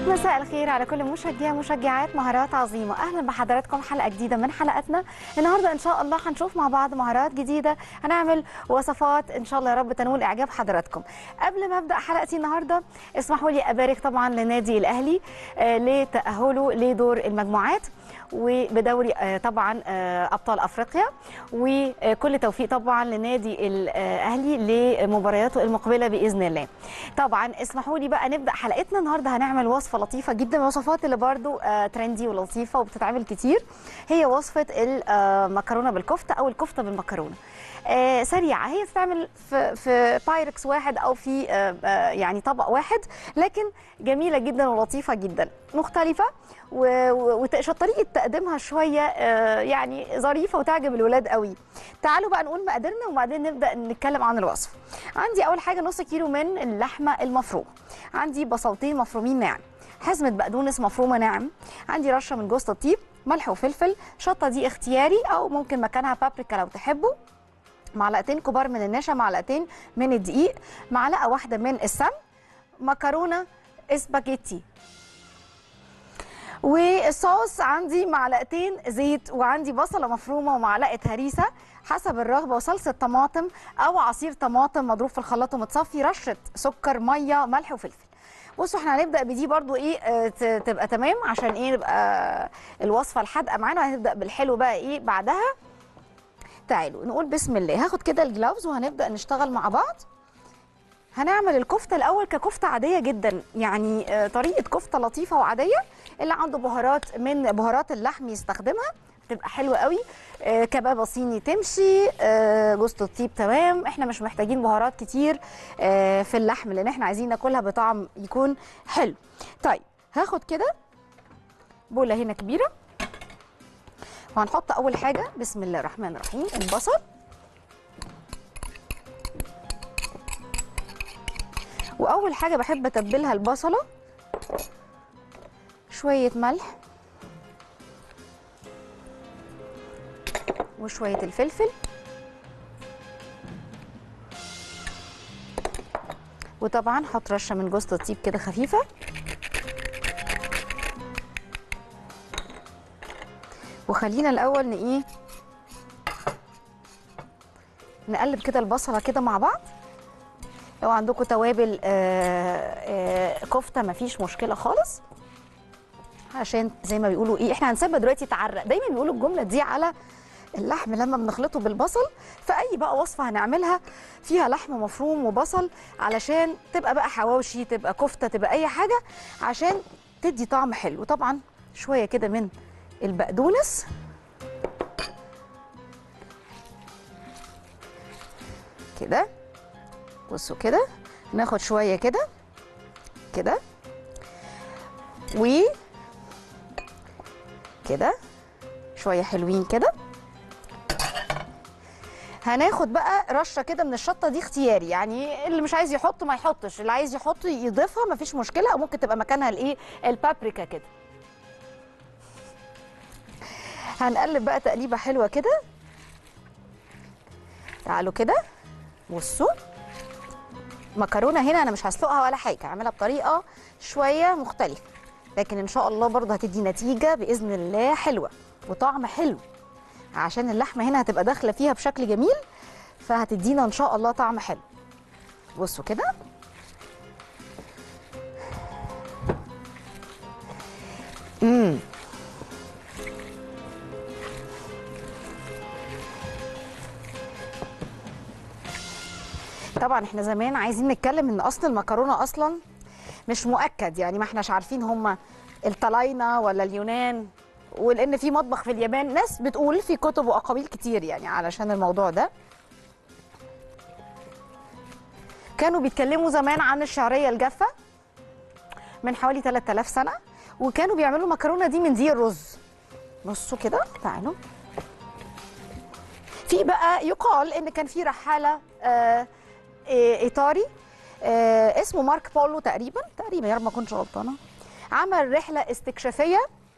مساء الخير على كل مشجع مشجعات مهارات عظيمه اهلا بحضراتكم حلقه جديده من حلقاتنا النهارده ان شاء الله هنشوف مع بعض مهارات جديده هنعمل وصفات ان شاء الله يا رب تنول اعجاب حضراتكم قبل ما ابدا حلقتي النهارده اسمحوا لي ابارك طبعا لنادي الاهلي آه، لتاهله لدور المجموعات وبدوري آه، طبعا آه، ابطال افريقيا وكل توفيق طبعا لنادي الاهلي لمبارياته المقبله باذن الله طبعا اسمحوا لي بقى نبدا حلقتنا النهارده هنعمل وصفه لطيفه جدا من الوصفات اللي برضو آه، ترندي ولطيفه وبتتعمل كتير هي وصفه المكرونه بالكفته او الكفته بالمكرونه آه، سريعه هي تتعمل في في بايركس واحد او في آه، آه، يعني طبق واحد لكن جميله جدا ولطيفه جدا مختلفه و- و- وش- طريقه تقديمها شويه آه، يعني ظريفه وتعجب الولاد قوي تعالوا بقى نقول مقاديرنا وبعدين نبدا نتكلم عن الوصفه عندي اول حاجه نص كيلو من اللحمه المفرومه عندي بصلتين مفرومين ناعم حزمه بقدونس مفرومه ناعم عندي رشه من جوز الطيب ملح وفلفل شطه دي اختياري او ممكن مكانها بابريكا لو تحبوا معلقتين كبار من النشا معلقتين من الدقيق معلقه واحده من السمن مكرونه اسباجيتي والصوص عندي معلقتين زيت وعندي بصله مفرومه ومعلقه هريسه حسب الرغبه وصلصه طماطم او عصير طماطم مضروب في الخلاط ومتصفي رشه سكر ميه ملح وفلفل بصوا احنا هنبدا بدي برضو ايه آه، ت- تبقى تمام عشان ايه نبقى الوصفه الحادقه معانا وهنبدا بالحلو بقى ايه بعدها تعالوا نقول بسم الله هاخد كده الجلافز وهنبدا نشتغل مع بعض هنعمل الكفته الاول ككفته عاديه جدا يعني آه، طريقه كفته لطيفه وعاديه اللي عنده بهارات من بهارات اللحم يستخدمها تبقى حلوه قوي آه، كبابه صيني تمشي آه، جوز الطيب تمام احنا مش محتاجين بهارات كتير آه، في اللحم لان احنا عايزين ناكلها بطعم يكون حلو طيب هاخد كده بوله هنا كبيره وهنحط اول حاجه بسم الله الرحمن الرحيم البصل واول حاجه بحب اتبلها البصله شويه ملح وشويه الفلفل وطبعا هحط رشه من جوز الطيب كده خفيفه وخلينا الاول ن ايه نقلب كده البصله كده مع بعض لو عندكم توابل آه، آه، كفته مفيش مشكله خالص عشان زي ما بيقولوا ايه احنا هنسيبها دلوقتي تعرق دايما بيقولوا الجمله دي على اللحم لما بنخلطه بالبصل فاي بقى وصفه هنعملها فيها لحم مفروم وبصل علشان تبقى بقى حواوشي تبقى كفته تبقى اي حاجه عشان تدي طعم حلو طبعا شويه كده من البقدونس كده بصوا كده ناخد شويه كده كده و كده شويه حلوين كده هناخد بقى رشه كده من الشطه دي اختياري يعني اللي مش عايز يحط ما يحطش اللي عايز يحط يضيفها مفيش مشكله او ممكن تبقى مكانها الايه البابريكا كده هنقلب بقى تقليبه حلوه كده تعالوا كده بصوا مكرونه هنا انا مش هسلقها ولا حاجه هعملها بطريقه شويه مختلفه لكن ان شاء الله برضه هتدي نتيجه باذن الله حلوه وطعم حلو عشان اللحمه هنا هتبقى داخله فيها بشكل جميل فهتدينا ان شاء الله طعم حلو بصوا كده امم طبعا احنا زمان عايزين نتكلم ان اصل المكرونه اصلا مش مؤكد يعني ما احناش عارفين هم الطلاينه ولا اليونان ولان في مطبخ في اليابان ناس بتقول في كتب واقاويل كتير يعني علشان الموضوع ده كانوا بيتكلموا زمان عن الشعريه الجافه من حوالي 3000 سنه وكانوا بيعملوا المكرونه دي من دي الرز بصوا كده تعالوا في بقى يقال ان كان في رحاله آه إيه- ايطالي آه اسمه مارك بولو تقريبا تقريبا يا رب ما اكونش غلطانه عمل رحله استكشافيه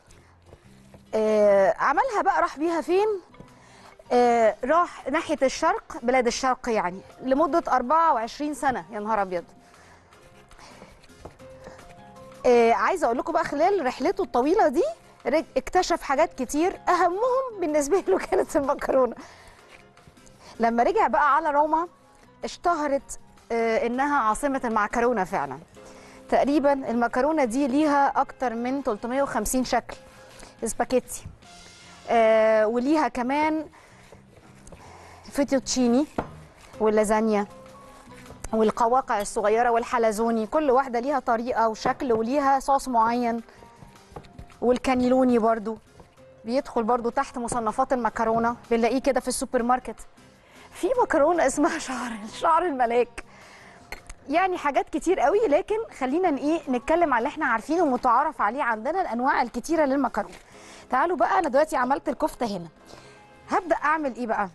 آه عملها بقى راح بيها فين آه راح ناحيه الشرق بلاد الشرق يعني لمده 24 سنه يا نهار ابيض آه عايزه اقول لكم بقى خلال رحلته الطويله دي رج- اكتشف حاجات كتير اهمهم بالنسبه له كانت المكرونه لما رجع بقى على روما اشتهرت آه انها عاصمه المعكرونه فعلا تقريبا المكرونه دي ليها اكتر من 350 شكل سباكيتي آه وليها كمان فيتوتشيني واللازانيا والقواقع الصغيره والحلزوني كل واحده ليها طريقه وشكل وليها صوص معين والكانيلوني برضو بيدخل برضو تحت مصنفات المكرونه بنلاقيه كده في السوبر ماركت في مكرونه اسمها شعر شعر الملاك يعني حاجات كتير قوي لكن خلينا ن- ايه نتكلم على اللي احنا عارفينه ومتعارف عليه عندنا الانواع الكتيره للمكرونه تعالوا بقى انا دلوقتي عملت الكفته هنا هبدا اعمل ايه بقى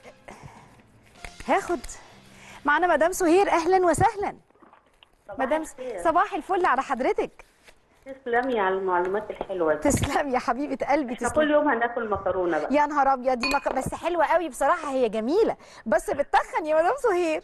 هاخد معانا مدام سهير اهلا وسهلا مدام س- صباح الفل على حضرتك تسلمي على المعلومات الحلوه دي تسلم يا حبيبه قلبي احنا كل تسلم يوم هناكل مكرونه بقى يا نهار ابيض دي مك... بس حلوه قوي بصراحه هي جميله بس بتتخن يا مدام سهير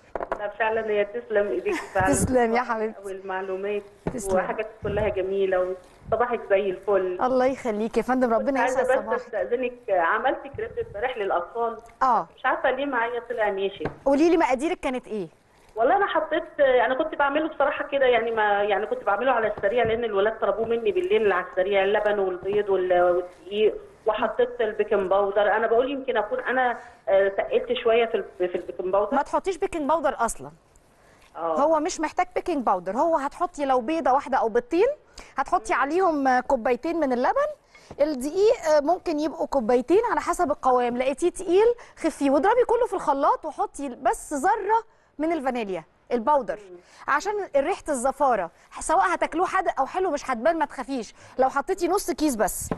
لا فعلا هي تسلم ايديك فعلا تسلم يا حبيبتي. والمعلومات تسلم. وحاجات كلها جميله وصباحك زي الفل الله يخليك يا فندم ربنا عايزه يسعد بس صباحك استاذنك عملت كريب امبارح للاطفال اه مش عارفه ليه معايا طلع ناشف قولي لي مقاديرك كانت ايه والله انا حطيت انا كنت بعمله بصراحه كده يعني ما يعني كنت بعمله على السريع لان الولاد طلبوه مني بالليل على السريع اللبن والبيض وال- والدقيق وحطيت البيكنج باودر انا بقول يمكن اكون انا آه، تقلت شويه في ال- في البيكنج باودر ما تحطيش بيكنج باودر اصلا اه هو مش محتاج بيكنج باودر هو هتحطي لو بيضه واحده او بيضتين هتحطي عليهم آه، كوبايتين من اللبن الدقيق آه، ممكن يبقوا كوبايتين على حسب القوام لقيتيه تقيل خفيه واضربي كله في الخلاط وحطي بس ذره من الفانيليا الباودر عشان ريحه الزفاره سواء هتاكلوه حادق او حلو مش هتبان ما تخافيش لو حطيتي نص كيس بس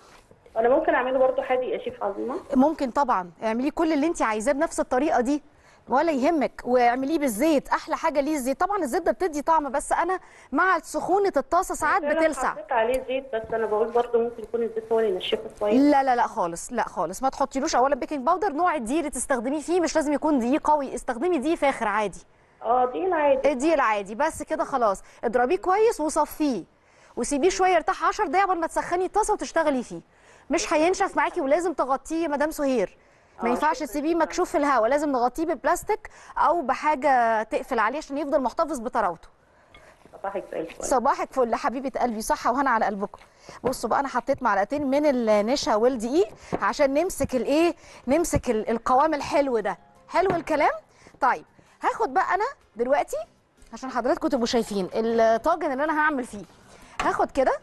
انا ممكن اعمله برضو حادق يا شيف عظيمه ممكن طبعا اعمليه كل اللي انت عايزاه بنفس الطريقه دي ولا يهمك واعمليه بالزيت احلى حاجه ليه الزيت طبعا الزيت ده بتدي طعم بس انا مع سخونه الطاسه ساعات فعلاً بتلسع حطيت عليه زيت بس انا بقول برضو ممكن يكون الزيت هو اللي ينشفه كويس لا لا لا خالص لا خالص ما تحطيلوش اولا بيكنج باودر نوع الدقيق اللي تستخدميه فيه مش لازم يكون دقيق قوي استخدمي دقيق فاخر عادي اه دي العادي الدقيق العادي بس كده خلاص اضربيه كويس وصفيه وسيبيه شويه يرتاح 10 دقايق قبل ما تسخني الطاسه وتشتغلي فيه مش هينشف معاكي ولازم تغطيه يا مدام سهير ما آه، ينفعش شكراً تسيبيه جداً. مكشوف في الهواء لازم نغطيه ببلاستيك او بحاجه تقفل عليه عشان يفضل محتفظ بطراوته صباحك زي الفل صباحك فل حبيبه قلبي صحه وهنا على قلبكم بصوا بقى انا حطيت معلقتين من النشا والدقيق عشان نمسك الايه نمسك ال- القوام الحلو ده حلو الكلام طيب هاخد بقى انا دلوقتي عشان حضراتكم تبقوا شايفين الطاجن اللي انا هعمل فيه هاخد كده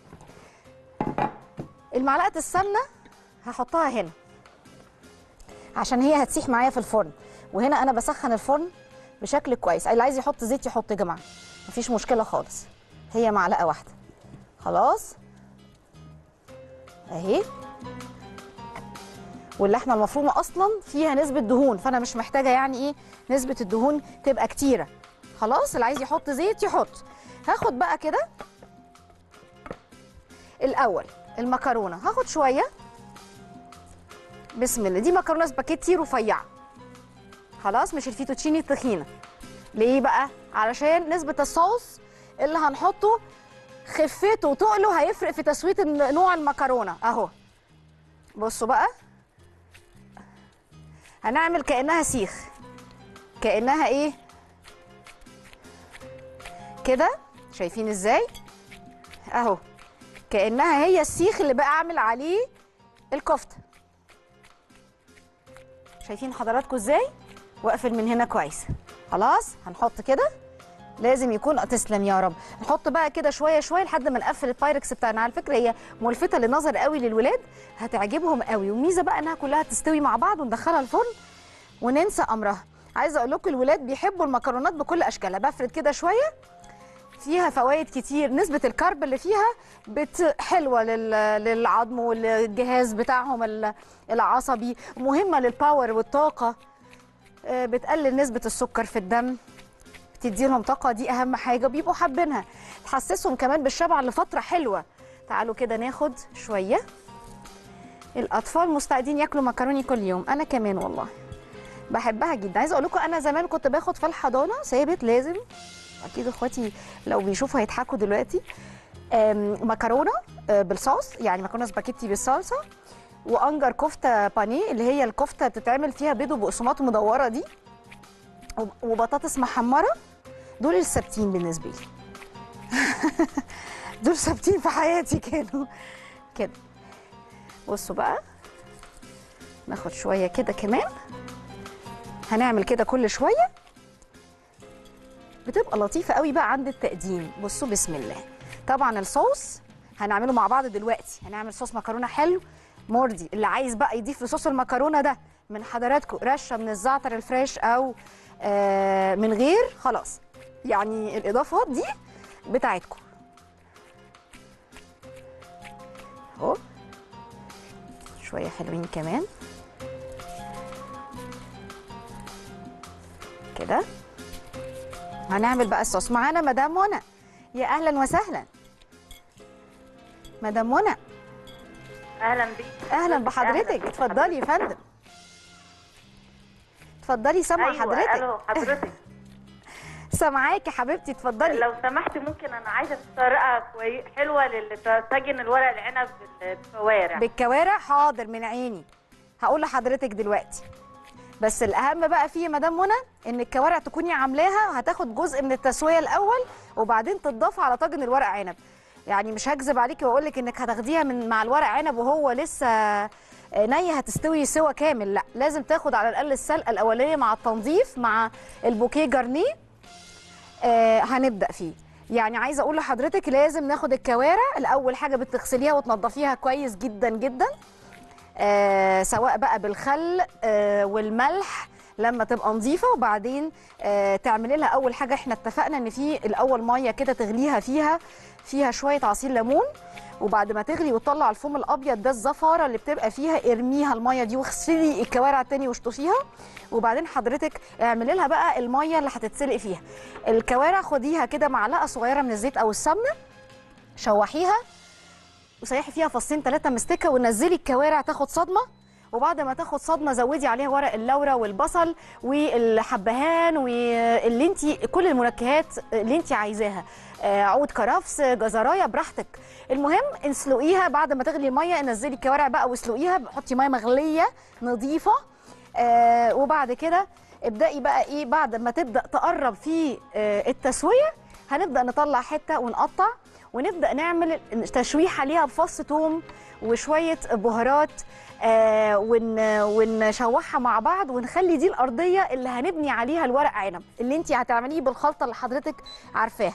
المعلقه السمنه هحطها هنا عشان هي هتسيح معايا في الفرن وهنا انا بسخن الفرن بشكل كويس اللي عايز يحط زيت يحط يا جماعه مفيش مشكله خالص هي معلقه واحده خلاص اهي واللحمه المفرومه اصلا فيها نسبه دهون فانا مش محتاجه يعني ايه نسبه الدهون تبقى كتيره خلاص اللي عايز يحط زيت يحط هاخد بقى كده الاول المكرونه هاخد شويه بسم الله دي مكرونه سباكيتي رفيعه خلاص مش الفيتوتشيني التخينه ليه بقى علشان نسبه الصوص اللي هنحطه خفته وتقله هيفرق في تسويه الن- نوع المكرونه اهو بصوا بقى هنعمل كانها سيخ كانها ايه كده شايفين ازاي اهو كانها هي السيخ اللي بقى اعمل عليه الكفته شايفين حضراتكم ازاي واقفل من هنا كويس خلاص هنحط كده لازم يكون تسلم يا رب نحط بقى كده شويه شويه لحد ما نقفل البايركس بتاعنا على فكره هي ملفته للنظر قوي للولاد هتعجبهم قوي والميزه بقى انها كلها تستوي مع بعض وندخلها الفرن وننسى امرها عايزه اقول لكم الولاد بيحبوا المكرونات بكل اشكالها بفرد كده شويه فيها فوائد كتير نسبة الكرب اللي فيها بت حلوة لل- للعظم والجهاز بتاعهم ال- العصبي مهمة للباور والطاقة آه، بتقلل نسبة السكر في الدم بتدي لهم طاقة دي أهم حاجة بيبقوا حابينها تحسسهم كمان بالشبع لفترة حلوة تعالوا كده ناخد شوية الأطفال مستعدين ياكلوا مكروني كل يوم أنا كمان والله بحبها جدا عايزة أقول لكم أنا زمان كنت باخد في الحضانة ثابت لازم اكيد اخواتي لو بيشوفوا هيضحكوا دلوقتي آم، مكرونه آه، بالصوص يعني مكرونه سباكيتي بالصلصه وانجر كفته بانيه اللي هي الكفته بتتعمل فيها بيض وبقسماط مدوره دي وب- وبطاطس محمره دول الثابتين بالنسبه لي دول ثابتين في حياتي كانوا كده بصوا بقى ناخد شويه كده كمان هنعمل كده كل شويه بتبقى لطيفه قوي بقى عند التقديم بصوا بسم الله طبعا الصوص هنعمله مع بعض دلوقتي هنعمل صوص مكرونه حلو مرضي اللي عايز بقى يضيف لصوص المكرونه ده من حضراتكم رشه من الزعتر الفريش او آه من غير خلاص يعني الاضافات دي بتاعتكم اهو شويه حلوين كمان كده هنعمل بقى الصوص معانا مدام منى يا اهلا وسهلا مدام منى اهلا بيك اهلا بحضرتك اتفضلي يا فندم اتفضلي سامعه ايوه حضرتك الو حضرتك سامعاكي حبيبتي اتفضلي لو سمحت ممكن انا عايزه طريقه كوي... حلوه للطاجن الورق العنب بالكوارع بالكوارع حاضر من عيني هقول لحضرتك دلوقتي بس الاهم بقى فيه يا مدام منى ان الكوارع تكوني عاملاها هتاخد جزء من التسويه الاول وبعدين تتضاف على طاجن الورق عنب يعني مش هكذب عليكي واقول لك انك هتاخديها من مع الورق عنب وهو لسه ني هتستوي سوا كامل لا لازم تاخد على الاقل السلقه الاولانيه مع التنظيف مع البوكيه جارنيه آه هنبدا فيه يعني عايزه اقول لحضرتك لازم ناخد الكوارع الاول حاجه بتغسليها وتنضفيها كويس جدا جدا آه سواء بقى بالخل آه والملح لما تبقى نظيفه وبعدين آه تعملي لها اول حاجه احنا اتفقنا ان في الاول ميه كده تغليها فيها فيها شويه عصير ليمون وبعد ما تغلي وتطلع الفوم الابيض ده الزفاره اللي بتبقى فيها ارميها الميه دي واغسلي الكوارع تاني واشطفيها وبعدين حضرتك اعملي لها بقى الميه اللي هتتسلق فيها الكوارع خديها كده معلقه صغيره من الزيت او السمنه شوحيها وسيحي فيها فصين ثلاثه مستكه ونزلي الكوارع تاخد صدمه وبعد ما تاخد صدمه زودي عليها ورق اللورا والبصل والحبهان واللي انت كل المنكهات اللي انت عايزاها آه، عود كرفس جزرايه براحتك المهم اسلقيها بعد ما تغلي الميه نزلي الكوارع بقى واسلقيها حطي ميه مغليه نظيفه آه وبعد كده ابدأي بقى ايه بعد ما تبدأ تقرب في آه التسوية هنبدأ نطلع حتة ونقطع ونبدأ نعمل تشويحة ليها بفص توم وشوية بهارات آه ون ونشوحها مع بعض ونخلي دي الأرضية اللي هنبني عليها الورق عنب اللي انت هتعمليه بالخلطة اللي حضرتك عارفاها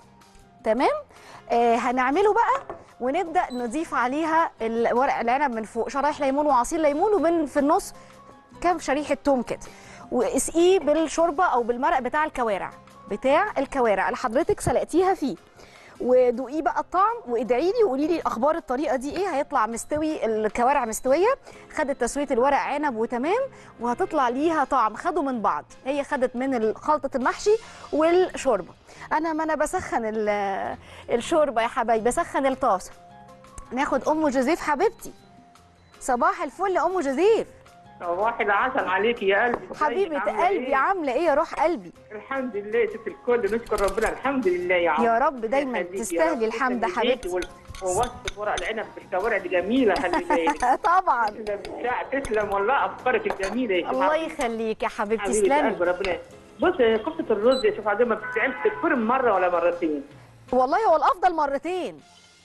تمام آه هنعمله بقى ونبدا نضيف عليها الورق العنب من فوق شرايح ليمون وعصير ليمون ومن في النص كام شريحه توم كده واسقيه بالشوربه او بالمرق بتاع الكوارع بتاع الكوارع اللي حضرتك سلقتيها فيه ودوقيه بقى الطعم وادعي لي وقولي لي اخبار الطريقه دي ايه هيطلع مستوي الكوارع مستويه خدت تسويه الورق عنب وتمام وهتطلع ليها طعم خدوا من بعض هي خدت من خلطه المحشي والشوربه انا ما انا بسخن ال- الشوربه يا حبايبي بسخن الطاسه ناخد ام جوزيف حبيبتي صباح الفل يا ام جوزيف صباح العسل عليك يا قلبي ازيك؟ حبيبه عاملة قلبي إيه؟ عامله ايه يا روح قلبي الحمد لله ست الكل نشكر ربنا الحمد لله يا عم يا رب دايما يخليك يا تستاهلي رب. الحمد تسلم حبيبتي. إيديك وال- ووصفة ورق العنب بالكوارع دي جميلة خلي بالك طبعا تسلم لا، تسلم والله افكارك الجميله يا شيخ الله عبد. يخليك يا حبيبتي حبيبة تسلمي قلب ربنا بص كفتة الرز يا شيخ عبد ما بتتعمل تتفرم مرة ولا مرتين والله هو الافضل مرتين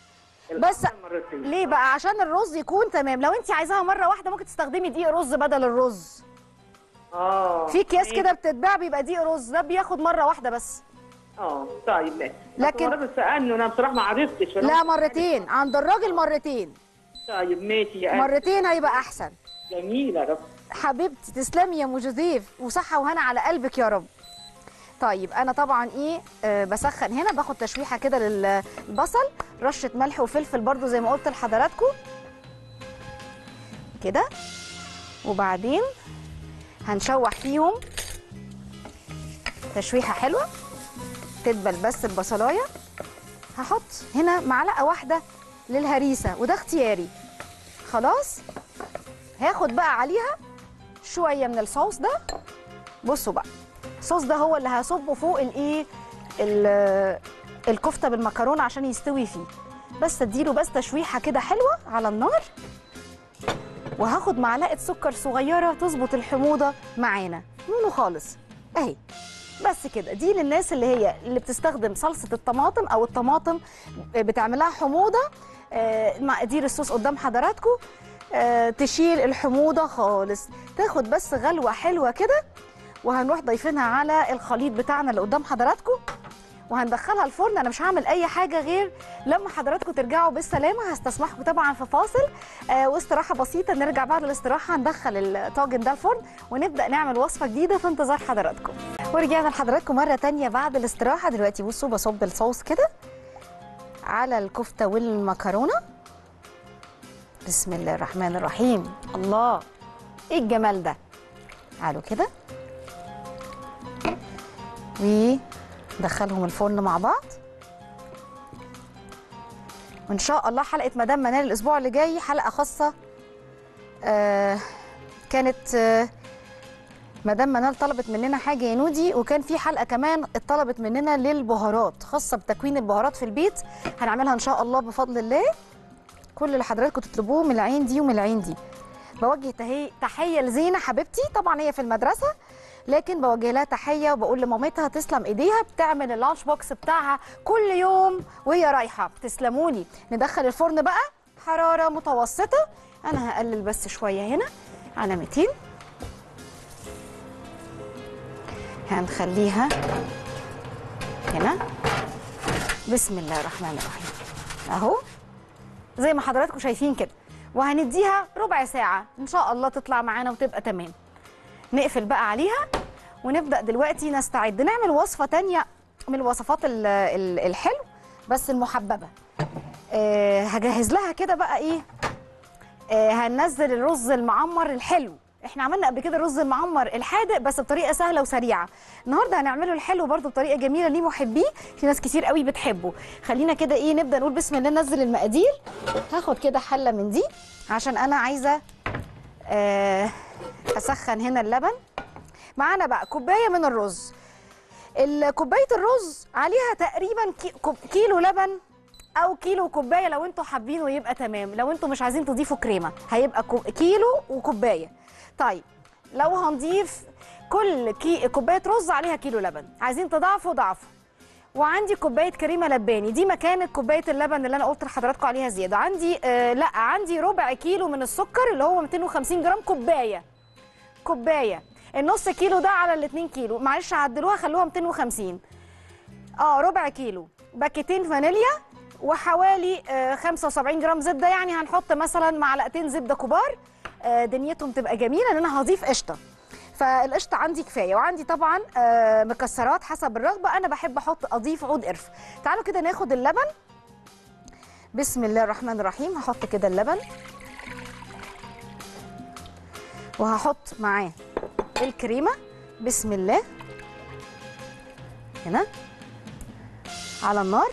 بس الأفضل مرتين ليه بقى عشان الرز يكون تمام لو انت عايزاها مره واحده ممكن تستخدمي دقيق رز بدل الرز اه في اكياس ماشي. كده بتتباع بيبقى دقيق رز ده بياخد مره واحده بس اه طيب ماشي لكن- لكن الراجل سالني وانا بصراحه ما عرفتش لا مرتين عند الراجل مرتين طيب ماشي يا قلبي. مرتين هيبقى احسن جميله رب حبيبتي تسلمي يا ام جوزيف وصحه وهنا على قلبك يا رب طيب انا طبعا ايه آه بسخن هنا باخد تشويحه كده للبصل رشه ملح وفلفل برضو زي ما قلت لحضراتكم كده وبعدين هنشوح فيهم تشويحه حلوه تدبل بس البصلايه هحط هنا معلقه واحده للهريسه وده اختياري خلاص هاخد بقى عليها شويه من الصوص ده بصوا بقى الصوص ده هو اللي هصبه فوق الايه ال- الكفته بالمكرونه عشان يستوي فيه بس اديله بس تشويحه كده حلوه على النار وهاخد معلقه سكر صغيره تظبط الحموضه معانا نونو خالص اهي بس كده دي للناس اللي هي اللي بتستخدم صلصه الطماطم او الطماطم بتعملها حموضه آه، مقادير الصوص قدام حضراتكم آه، تشيل الحموضه خالص تاخد بس غلوه حلوه كده وهنروح ضايفينها على الخليط بتاعنا اللي قدام حضراتكم وهندخلها الفرن انا مش هعمل اي حاجه غير لما حضراتكم ترجعوا بالسلامه هستسمحكم طبعا في فاصل آه واستراحه بسيطه نرجع بعد الاستراحه هندخل الطاجن ده الفرن ونبدا نعمل وصفه جديده في انتظار حضراتكم ورجعنا لحضراتكم مره تانية بعد الاستراحه دلوقتي بصوا بصب الصوص كده على الكفته والمكرونه بسم الله الرحمن الرحيم الله ايه الجمال ده تعالوا كده وندخلهم الفرن مع بعض وان شاء الله حلقه مدام منال الاسبوع اللي جاي حلقه خاصه آه كانت آه مدام منال طلبت مننا حاجه يا نودي وكان في حلقه كمان اتطلبت مننا للبهارات خاصه بتكوين البهارات في البيت هنعملها ان شاء الله بفضل الله كل اللي حضراتكم تطلبوه من العين دي ومن العين دي بوجه تهي- تحيه لزينه حبيبتي طبعا هي في المدرسه لكن بوجه لها تحيه وبقول لمامتها تسلم ايديها بتعمل اللانش بوكس بتاعها كل يوم وهي رايحه تسلموني ندخل الفرن بقى حراره متوسطه انا هقلل بس شويه هنا على 200 هنخليها هنا بسم الله الرحمن الرحيم اهو زي ما حضراتكم شايفين كده وهنديها ربع ساعة إن شاء الله تطلع معانا وتبقى تمام نقفل بقى عليها ونبدأ دلوقتي نستعد نعمل وصفة تانية من الوصفات ال- ال- الحلو بس المحببة أه هجهز لها كده بقى إيه أه هننزل الرز المعمر الحلو احنا عملنا قبل كده الرز المعمر الحادق بس بطريقه سهله وسريعه النهارده هنعمله الحلو برضو بطريقه جميله ليه محبيه في ناس كتير قوي بتحبه خلينا كده ايه نبدا نقول بسم الله ننزل المقادير هاخد كده حله من دي عشان انا عايزه آه اسخن هنا اللبن معانا بقى كوبايه من الرز ال- كوبايه الرز عليها تقريبا كي- كوب- كيلو لبن او كيلو كوبايه لو انتوا حابينه يبقى تمام لو انتوا مش عايزين تضيفوا كريمه هيبقى كو- كيلو وكوبايه طيب لو هنضيف كل كي كوبايه رز عليها كيلو لبن عايزين تضاعفوا ضعفوا وعندي كوبايه كريمه لباني دي مكان كوبايه اللبن اللي انا قلت لحضراتكم عليها زياده عندي آه لا عندي ربع كيلو من السكر اللي هو 250 جرام كوبايه كوبايه النص كيلو ده على الاتنين كيلو معلش عدلوها خلوها 250 اه ربع كيلو باكيتين فانيليا وحوالي آه 75 جرام زبده يعني هنحط مثلا معلقتين زبده كبار آه دنيتهم تبقى جميله لان انا هضيف قشطه فالقشطه عندي كفايه وعندي طبعا آه مكسرات حسب الرغبه انا بحب احط اضيف عود قرفه تعالوا كده ناخد اللبن بسم الله الرحمن الرحيم هحط كده اللبن وهحط معاه الكريمه بسم الله هنا على النار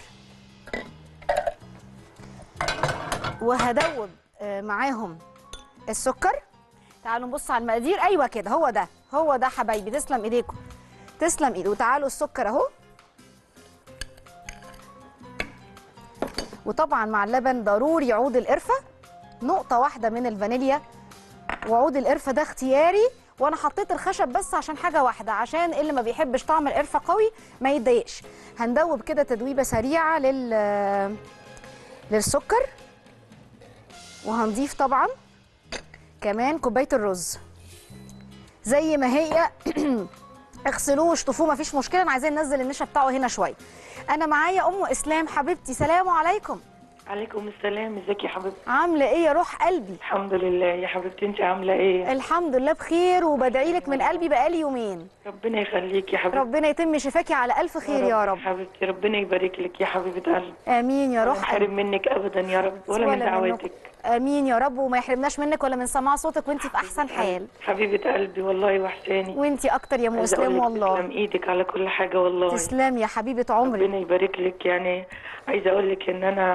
وهدوب آه، معاهم السكر تعالوا نبص على المقادير ايوه كده هو ده هو ده حبايبي تسلم ايديكم تسلم ايدي وتعالوا السكر اهو وطبعا مع اللبن ضروري عود القرفه نقطه واحده من الفانيليا وعود القرفه ده اختياري وانا حطيت الخشب بس عشان حاجه واحده عشان اللي ما بيحبش طعم القرفه قوي ما يتضايقش هندوب كده تدويبه سريعه لل للسكر وهنضيف طبعا كمان كوبايه الرز زي ما هي اغسلوه واشطفوه مفيش مشكله انا عايزين ننزل النشا بتاعه هنا شويه انا معايا ام اسلام حبيبتي سلام عليكم عليكم السلام ازيك يا حبيبتي عامله ايه يا روح قلبي الحمد لله يا حبيبتي انت عامله ايه الحمد لله بخير وبدعي لك من قلبي بقالي يومين ربنا يخليك يا حبيبتي ربنا يتم شفاكي على الف خير يا رب حبيبتي ربنا يبارك لك يا حبيبه قلبي امين يا ولا روح قلبي نحرم منك ابدا يا رب ولا, من منكم. دعواتك امين يا رب وما يحرمناش منك ولا من سماع صوتك وانت في احسن حال حبيبه قلبي والله وحشاني وانت اكتر يا ام عايزة اسلام أقول لك والله تسلم ايدك على كل حاجه والله تسلم يا حبيبه عمري ربنا يبارك لك يعني عايزه اقول لك ان انا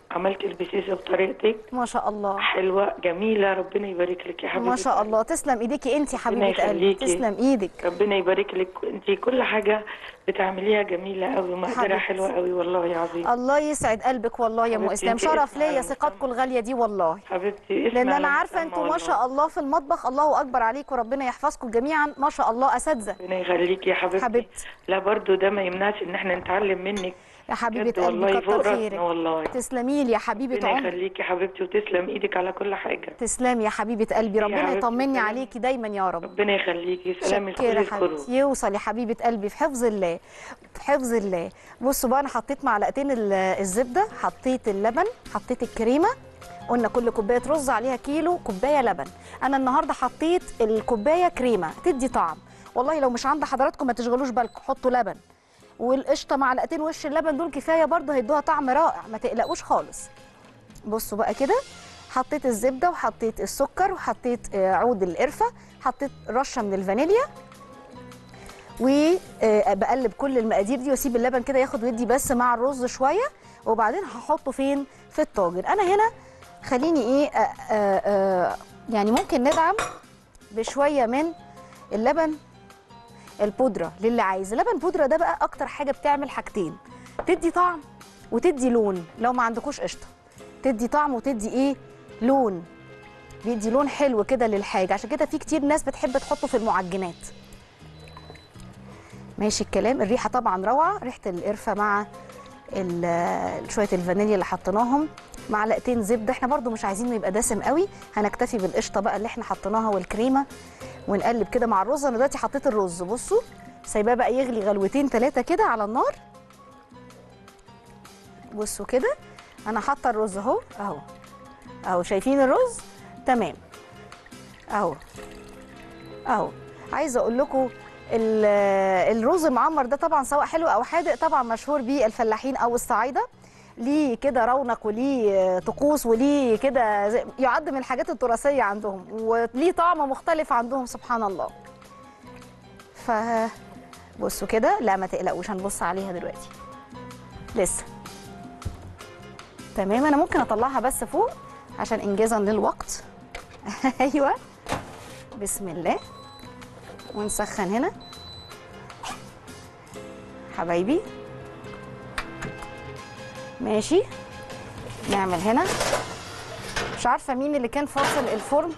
عملت البسيسه بطريقتك ما شاء الله حلوه جميله ربنا يبارك لك يا حبيبتي ما شاء الله تسلم ايديكي انت يا ربنا حبيبه قلبي يخليكي. تسلم ايدك ربنا يبارك لك انت كل حاجه بتعمليها جميله قوي ومقدره حبيبتي. حلوه قوي والله يا عظيم الله يسعد قلبك والله يا ام حبيبتي، اسلام انتي شرف اسم ليا على ثقتكم مسمى. الغاليه دي والله حبيبتي اسم لان على انا عارفه مسمى انتوا ما والله. شاء الله في المطبخ الله اكبر عليكم ربنا يحفظكم جميعا ما شاء الله اساتذه ربنا يخليكي يا حبيبتي حبيبتي. لا برضو ده ما يمنعش ان احنا نتعلم منك يا حبيبه بجد قلبي والله فوق كتر راسنا خيرك والله تسلمي لي يا حبيبه ربنا عمري يخليكي يا حبيبتي وتسلم ايدك على كل حاجه تسلمي يا حبيبه قلبي ربنا حبيبتي، يطمني سلام. عليكي دايما يا رب ربنا يخليكي سلام شكرا لكل الكروب حبيبتي يوصل يا حبيبه قلبي في حفظ الله في حفظ الله بصوا بقى انا حطيت معلقتين ال- الزبده حطيت اللبن حطيت الكريمه قلنا كل كوبايه رز عليها كيلو كوبايه لبن انا النهارده حطيت الكوبايه كريمه تدي طعم والله لو مش عند حضراتكم ما تشغلوش بالكم حطوا لبن والقشطه معلقتين وش اللبن دول كفايه برضه هيدوها طعم رائع ما تقلقوش خالص بصوا بقى كده حطيت الزبده وحطيت السكر وحطيت آه، عود القرفه حطيت رشه من الفانيليا وبقلب كل المقادير دي واسيب اللبن كده ياخد ويدي بس مع الرز شويه وبعدين هحطه فين في الطاجن انا هنا خليني ايه آه آه آه يعني ممكن ندعم بشويه من اللبن البودره للي عايز اللبن بودره ده بقى اكتر حاجه بتعمل حاجتين تدي طعم وتدي لون لو ما عندكوش قشطه تدي طعم وتدي ايه لون بيدي لون حلو كده للحاجه عشان كده في كتير ناس بتحب تحطه في المعجنات ماشي الكلام الريحه طبعا روعه ريحه القرفه مع ال- شويه الفانيليا اللي حطيناهم معلقتين زبده احنا برضو مش عايزينه يبقى دسم قوي هنكتفي بالقشطه بقى اللي احنا حطيناها والكريمه ونقلب كده مع الرز انا دلوقتي حطيت الرز بصوا سايباه بقى يغلي غلوتين ثلاثه كده على النار بصوا كده انا حاطه الرز اهو اهو اهو شايفين الرز تمام اهو اهو عايزه اقول لكم ال- الرز المعمر ده طبعا سواء حلو او حادق طبعا مشهور بيه الفلاحين او الصعايده ليه كده رونق وليه طقوس وليه كده زي- يعد من الحاجات التراثيه عندهم وليه طعم مختلف عندهم سبحان الله ف بصوا كده لا ما تقلقوش هنبص عليها دلوقتي لسه تمام انا ممكن اطلعها بس فوق عشان انجازا للوقت ايوه بسم الله ونسخن هنا حبايبي ماشي نعمل هنا مش عارفه مين اللي كان فاصل الفرن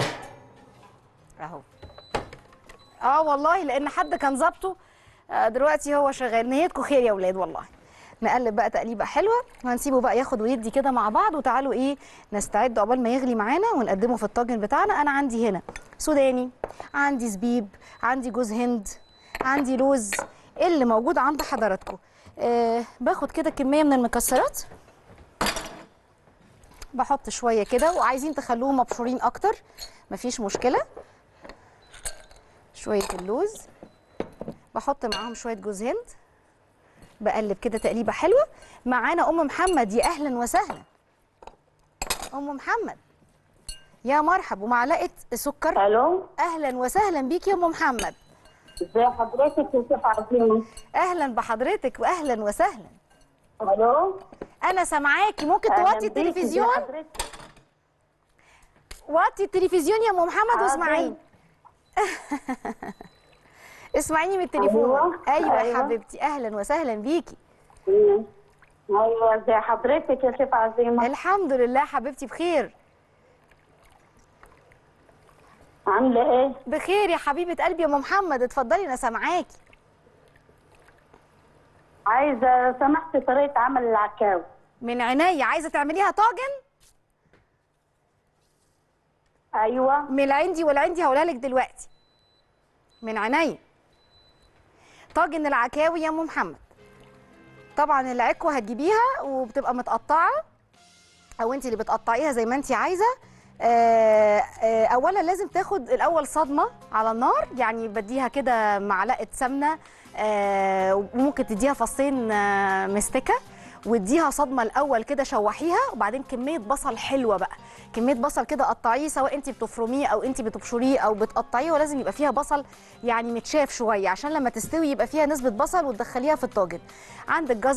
اهو اه والله لان حد كان ظابطه آه، دلوقتي هو شغال نيتكم خير يا ولاد والله نقلب بقى تقليبه حلوه وهنسيبه بقى ياخد ويدي كده مع بعض وتعالوا ايه نستعد عقبال ما يغلي معانا ونقدمه في الطاجن بتاعنا انا عندي هنا سوداني عندي زبيب عندي جوز هند عندي لوز إيه اللي موجود عند حضراتكم آه باخد كده كميه من المكسرات بحط شويه كده وعايزين تخلوهم مبشورين اكتر مفيش مشكله شويه اللوز بحط معاهم شويه جوز هند بقلب كده تقليبه حلوه معانا ام محمد يا اهلا وسهلا ام محمد يا مرحب ومعلقه سكر الو اهلا وسهلا بيك يا ام محمد ازي حضرتك يا شيخ عظيم اهلا بحضرتك واهلا وسهلا الو انا سامعاكي ممكن أهلاً توطي بيكي، التلفزيون ازي حضرتك؟ وطي التلفزيون يا ام محمد حاضر. واسمعيني اسمعيني من التليفون أيوة، ايوه يا أيوة. حبيبتي اهلا وسهلا بيكي مم. ايوه ازي حضرتك يا شيخ عظيمه الحمد لله حبيبتي بخير عامله ايه بخير يا حبيبه قلبي يا ام محمد اتفضلي انا سامعاكي عايزه سمحت طريقه عمل العكاوي من عينيا عايزه تعمليها طاجن ايوه من العندي والعندي هقولها لك دلوقتي من عينيا طاجن العكاوي يا ام محمد طبعا العكوه هتجيبيها وبتبقى متقطعه او انت اللي بتقطعيها زي ما انت عايزه آه، آه، اولا لازم تاخد الاول صدمه على النار يعني بديها كده معلقه سمنه آه، وممكن تديها فصين آه، مستكه واديها صدمه الاول كده شوحيها وبعدين كميه بصل حلوه بقى كميه بصل كده قطعيه سواء انت بتفرميه او انت بتبشريه او بتقطعيه ولازم يبقى فيها بصل يعني متشاف شويه عشان لما تستوي يبقى فيها نسبه بصل وتدخليها في الطاجن عندك جزر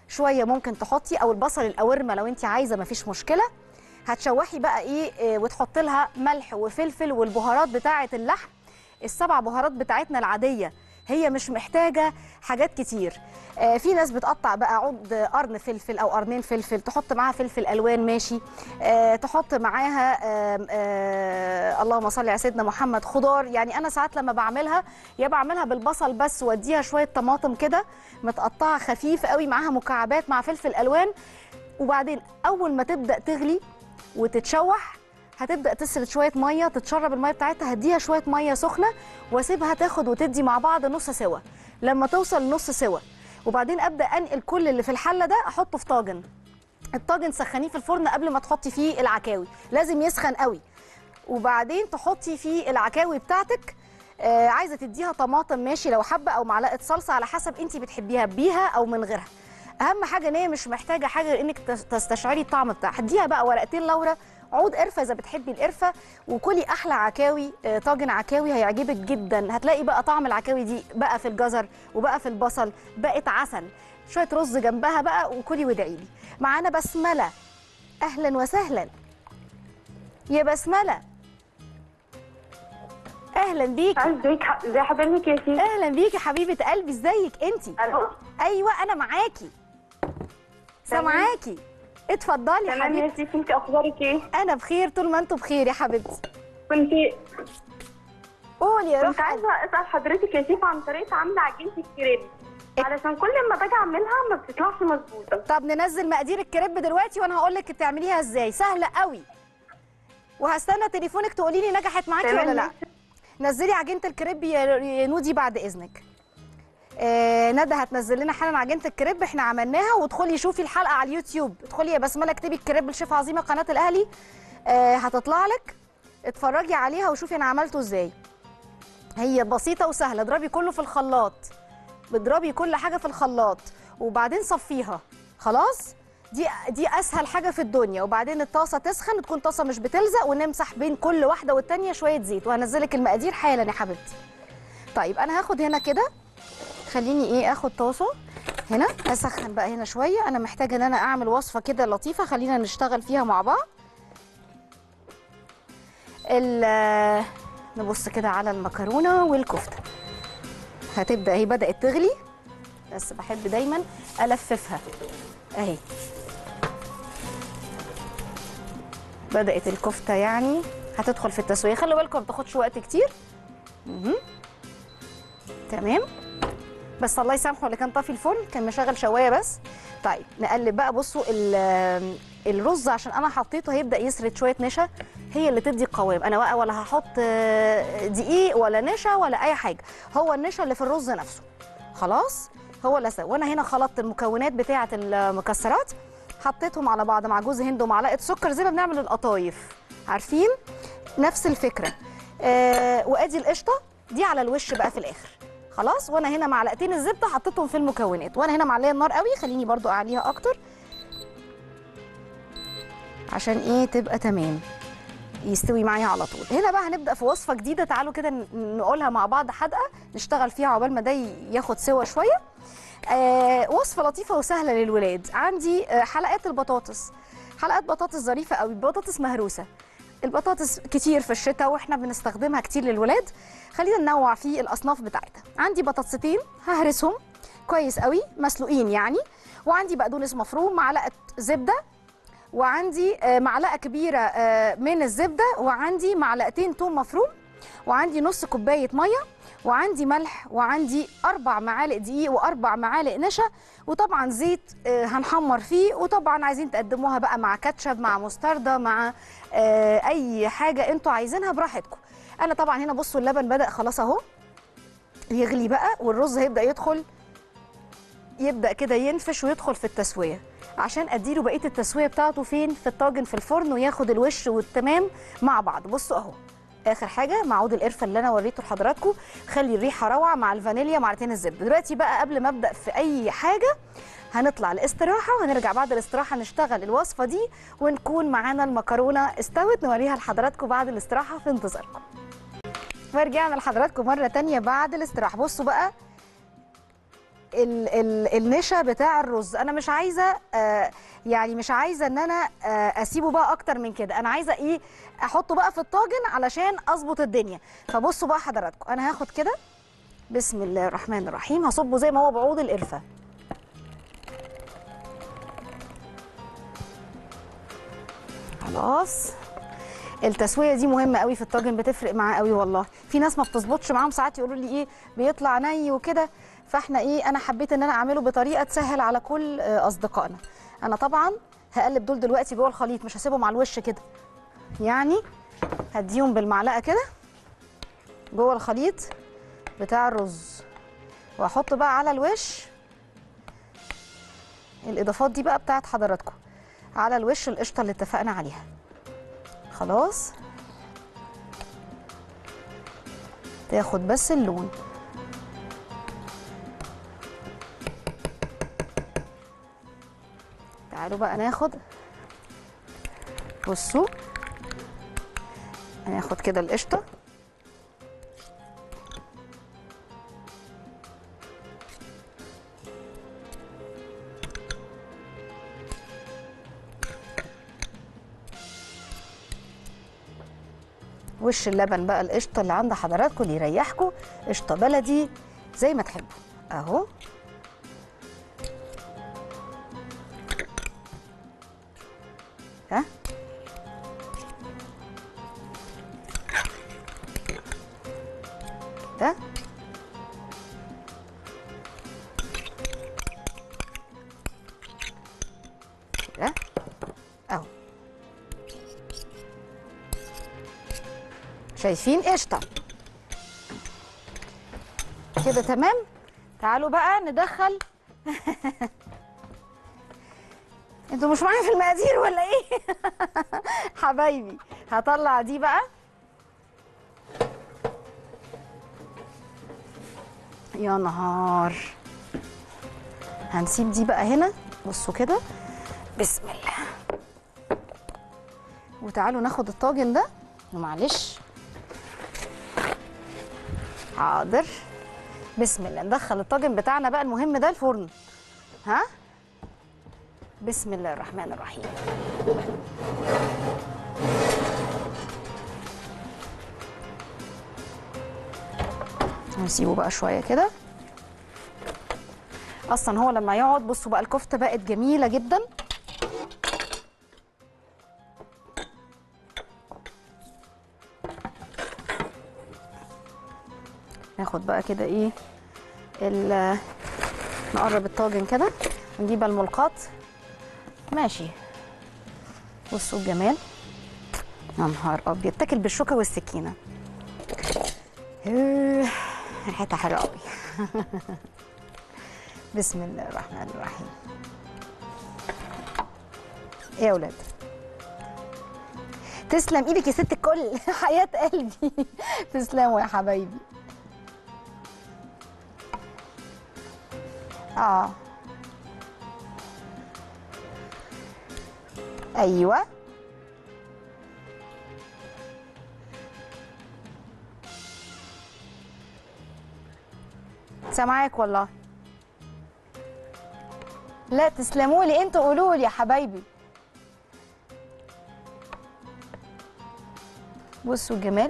شويه ممكن تحطي او البصل الاورمه لو انت عايزه مفيش مشكله هتشوحي بقى ايه آه، وتحط لها ملح وفلفل والبهارات بتاعه اللحم السبع بهارات بتاعتنا العاديه هي مش محتاجه حاجات كتير آه، في ناس بتقطع بقى عود قرن فلفل او قرنين فلفل تحط معاها فلفل الوان ماشي آه، تحط معاها آم، آه، اللهم صل على سيدنا محمد خضار يعني انا ساعات لما بعملها يا بعملها بالبصل بس واديها شويه طماطم كده متقطعه خفيف قوي معاها مكعبات مع فلفل الوان وبعدين اول ما تبدا تغلي وتتشوح هتبدا تسرد شويه ميه تتشرب الميه بتاعتها هديها شويه ميه سخنه واسيبها تاخد وتدي مع بعض نص سوا لما توصل نص سوا وبعدين ابدا انقل كل اللي في الحله ده احطه في طاجن الطاجن سخنيه في الفرن قبل ما تحطي فيه العكاوي لازم يسخن قوي وبعدين تحطي فيه العكاوي بتاعتك آه عايزه تديها طماطم ماشي لو حبه او معلقه صلصه على حسب انت بتحبيها بيها او من غيرها اهم حاجه ان هي مش محتاجه حاجه غير انك تس- تستشعري الطعم بتاعها اديها بقى ورقتين لورا عود قرفه اذا بتحبي القرفه وكلي احلى عكاوي آه، طاجن عكاوي هيعجبك جدا هتلاقي بقى طعم العكاوي دي بقى في الجزر وبقى في البصل بقت عسل شويه رز جنبها بقى وكلي وادعي لي معانا بسمله اهلا وسهلا يا بسمله اهلا بيكي ازيك ح- ازي حضرتك يا سيدي اهلا بيكي حبيبه قلبي ازيك انتي الو ايوه انا معاكي سامعاكي اتفضلي يا تمام يا حبيبتي سيدي انت اخبارك ايه انا بخير طول ما انتوا بخير يا حبيبتي كنت قولي يا كنت روح عايزه اسال حضرتك يا سيف عن طريقه عمل عجينه الكريب علشان كل ما باجي اعملها ما بتطلعش مظبوطه طب ننزل مقادير الكريب دلوقتي وانا هقول لك تعمليها ازاي سهله قوي وهستنى تليفونك تقولي لي نجحت معاكي تمام ولا لا نزلي عجينه الكريب يا يا نودي بعد اذنك آه ندى هتنزل لنا حالا عجينه الكريب احنا عملناها وادخلي شوفي الحلقه على اليوتيوب ادخلي يا بسمله اكتبي الكريب الشيف عظيمه قناه الاهلي آه هتطلع لك اتفرجي عليها وشوفي انا عملته ازاي هي بسيطه وسهله اضربي كله في الخلاط بتضربي كل حاجه في الخلاط وبعدين صفيها خلاص دي دي اسهل حاجه في الدنيا وبعدين الطاسه تسخن تكون طاسه مش بتلزق ونمسح بين كل واحده والتانيه شويه زيت وهنزلك المقادير حالا يا حبيبتي طيب انا هاخد هنا كده خليني ايه اخد طاسه هنا اسخن بقى هنا شويه انا محتاجه ان انا اعمل وصفه كده لطيفه خلينا نشتغل فيها مع بعض ال- نبص كده على المكرونه والكفته هتبدا اهي بدات تغلي بس بحب دايما الففها اهي بدات الكفته يعني هتدخل في التسويه خلي بالكم ما بتاخدش وقت كتير مهم. تمام بس الله يسامحه اللي كان طافي الفرن كان مشغل شوايه بس طيب نقلب بقى بصوا ال- الرز عشان انا حطيته هيبدا يسرد شويه نشا هي اللي تدي قوام انا بقى ولا هحط آه، دقيق ولا نشا ولا اي حاجه هو النشا اللي في الرز نفسه خلاص هو اللي سوى وانا هنا خلطت المكونات بتاعه المكسرات حطيتهم على بعض مع جوز هند ومعلقه سكر زي ما بنعمل القطايف عارفين نفس الفكره آه وادي القشطه دي على الوش بقى في الاخر خلاص وانا هنا معلقتين الزبده حطيتهم في المكونات وانا هنا معليه النار قوي خليني برضو اعليها اكتر عشان ايه تبقى تمام يستوي معايا على طول هنا بقى هنبدا في وصفه جديده تعالوا كده ن- نقولها مع بعض حدقه نشتغل فيها عقبال ما ده ياخد سوا شويه آه وصفه لطيفه وسهله للولاد عندي آه حلقات البطاطس حلقات بطاطس ظريفه قوي بطاطس مهروسه البطاطس كتير في الشتاء واحنا بنستخدمها كتير للولاد خلينا ننوع في الاصناف بتاعتها عندي بطاطستين ههرسهم كويس قوي مسلوقين يعني وعندي بقدونس مفروم معلقه زبده وعندي آه، معلقه كبيره آه، من الزبده وعندي معلقتين توم مفروم وعندي نص كوبايه ميه وعندي ملح وعندي اربع معالق دقيق واربع معالق نشا وطبعا زيت آه، هنحمر فيه وطبعا عايزين تقدموها بقى مع كاتشب مع مستردة مع آه، اي حاجه انتوا عايزينها براحتكم انا طبعا هنا بصوا اللبن بدا خلاص اهو يغلي بقى والرز هيبدا يدخل يبدا كده ينفش ويدخل في التسويه عشان اديله بقيه التسويه بتاعته فين في الطاجن في الفرن وياخد الوش والتمام مع بعض بصوا اهو اخر حاجه مع عود القرفه اللي انا وريته لحضراتكم خلي الريحه روعه مع الفانيليا معلقتين الزبده دلوقتي بقى قبل ما ابدا في اي حاجه هنطلع الاستراحه وهنرجع بعد الاستراحه نشتغل الوصفه دي ونكون معانا المكرونه استوت نوريها لحضراتكم بعد الاستراحه في انتظاركم ورجعنا لحضراتكم مره تانية بعد الاستراحه بصوا بقى ال ال النشا بتاع الرز انا مش عايزه آه يعني مش عايزه ان انا آه اسيبه بقى اكتر من كده انا عايزه ايه احطه بقى في الطاجن علشان اظبط الدنيا فبصوا بقى حضراتكم انا هاخد كده بسم الله الرحمن الرحيم هصبه زي ما هو بعود القرفه خلاص التسويه دي مهمه قوي في الطاجن بتفرق معاه قوي والله في ناس ما بتظبطش معاهم ساعات يقولوا لي ايه بيطلع ني وكده فاحنا ايه انا حبيت ان انا اعمله بطريقه تسهل على كل آه، اصدقائنا انا طبعا هقلب دول دلوقتي جوه الخليط مش هسيبهم على الوش كده يعني هديهم بالمعلقه كده جوه الخليط بتاع الرز واحط بقى على الوش الاضافات دي بقى بتاعت حضراتكم على الوش القشطه اللي اتفقنا عليها خلاص تاخد بس اللون تعالوا بقى ناخد بصوا هناخد كده القشطه وش اللبن بقى القشطه اللي عند حضراتكم اللي يريحكم قشطه بلدي زي ما تحبوا اهو ها ده كده اهو شايفين قشطه كده تمام تعالوا بقى ندخل انتوا مش معايا في المقادير ولا ايه حبايبي هطلع دي بقى يا نهار هنسيب دي بقى هنا بصوا كده بسم الله وتعالوا ناخد الطاجن ده ومعلش حاضر بسم الله ندخل الطاجن بتاعنا بقى المهم ده الفرن ها بسم الله الرحمن الرحيم نسيبه بقى شويه كده اصلا هو لما يقعد بصوا بقى الكفته بقت جميله جدا ناخد بقى كده ايه ال- نقرب الطاجن كده نجيب الملقاط ماشي بصوا الجمال يا نهار ابيض تاكل بالشوكه والسكينه إيه، ريحتها حلوه قوي بسم الله الرحمن الرحيم ايه يا ولاد تسلم ايدك يا ست الكل حياه قلبي تسلموا يا حبايبي اه ايوه سامعاك والله لا تسلموا لي انتوا قولوا لي يا حبايبي بصوا الجمال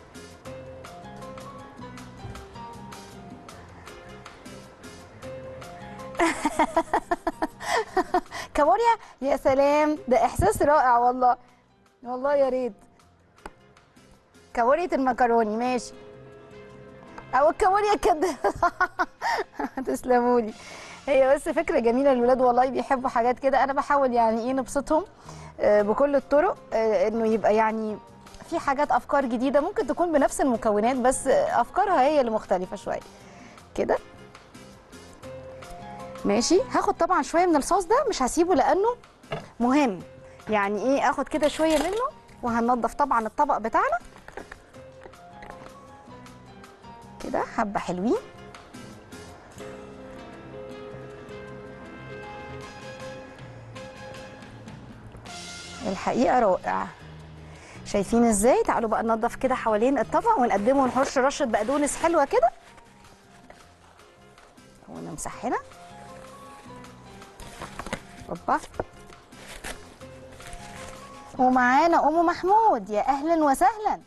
كابوريا يا سلام ده احساس رائع والله والله يا ريت كابوريا المكروني ماشي او الكابوريا كده تسلموا لي هي بس فكره جميله الولاد والله بيحبوا حاجات كده انا بحاول يعني ايه نبسطهم آه، بكل الطرق آه، انه يبقى يعني في حاجات افكار جديده ممكن تكون بنفس المكونات بس آه، افكارها هي اللي مختلفه شويه كده ماشي هاخد طبعا شويه من الصوص ده مش هسيبه لانه مهم يعني ايه اخد كده شويه منه وهننضف طبعا الطبق بتاعنا كده حبه حلوين الحقيقه رائع شايفين ازاي تعالوا بقى ننضف كده حوالين الطبق ونقدمه ونحش رشه بقدونس حلوه كده ونمسح نمسح هنا اوبا ومعانا ام محمود يا اهلا وسهلا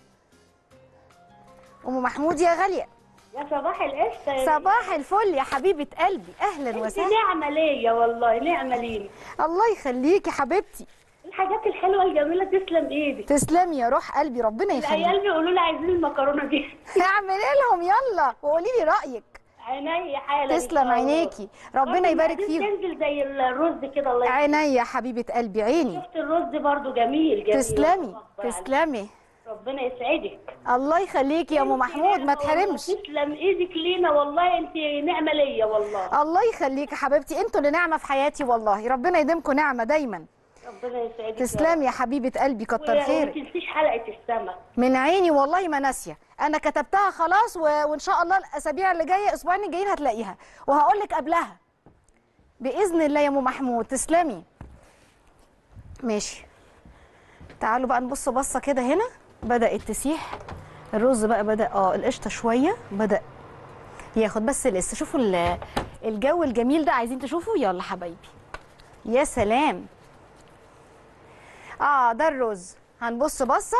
ام محمود يا غاليه يا صباح القشطة صباح الفل يا حبيبه قلبي اهلا انت وسهلا نعمة ليا والله نعمة لينا الله يخليكي حبيبتي الحاجات الحلوة الجميلة تسلم ايدك تسلمي يا روح قلبي ربنا يخليك العيال بيقولوا لي عايزين المكرونة دي اعمل لهم يلا وقولي لي رايك عينيا حالا إن شاء تسلم الله. عينيكي ربنا برضه يبارك عايزين فيهم تنزل زي الرز كده الله يخليك عينيا يا حبيبه قلبي عيني شفت الرز برضو جميل جميل تسلمي الله أكبر عليك. تسلمي ربنا يسعدك الله يخليكي يا ام انت محمود ما نعمة والله. تحرمش تسلم ايدك لينا والله انت نعمة ليا والله الله يخليكي يا حبيبتي انتوا اللي نعمه في حياتي والله ربنا يديمكم نعمه دايما ربنا يسعدك تسلمي يا حبيبه قلبي كتر وما خيرك تنسيش حلقة السمك من عيني والله ما ناسيه انا كتبتها خلاص و... وان شاء الله الاسابيع اللي جايه الاسبوعين الجايين هتلاقيها وهقول لك قبلها باذن الله يا ام محمود تسلمي ماشي تعالوا بقى نبص بصه كده هنا بدات تسيح الرز بقى بدا اه القشطه شويه بدا ياخد بس لسه شوفوا ال- الجو الجميل ده عايزين تشوفوا يلا حبايبي يا سلام اه ده الرز هنبص بصه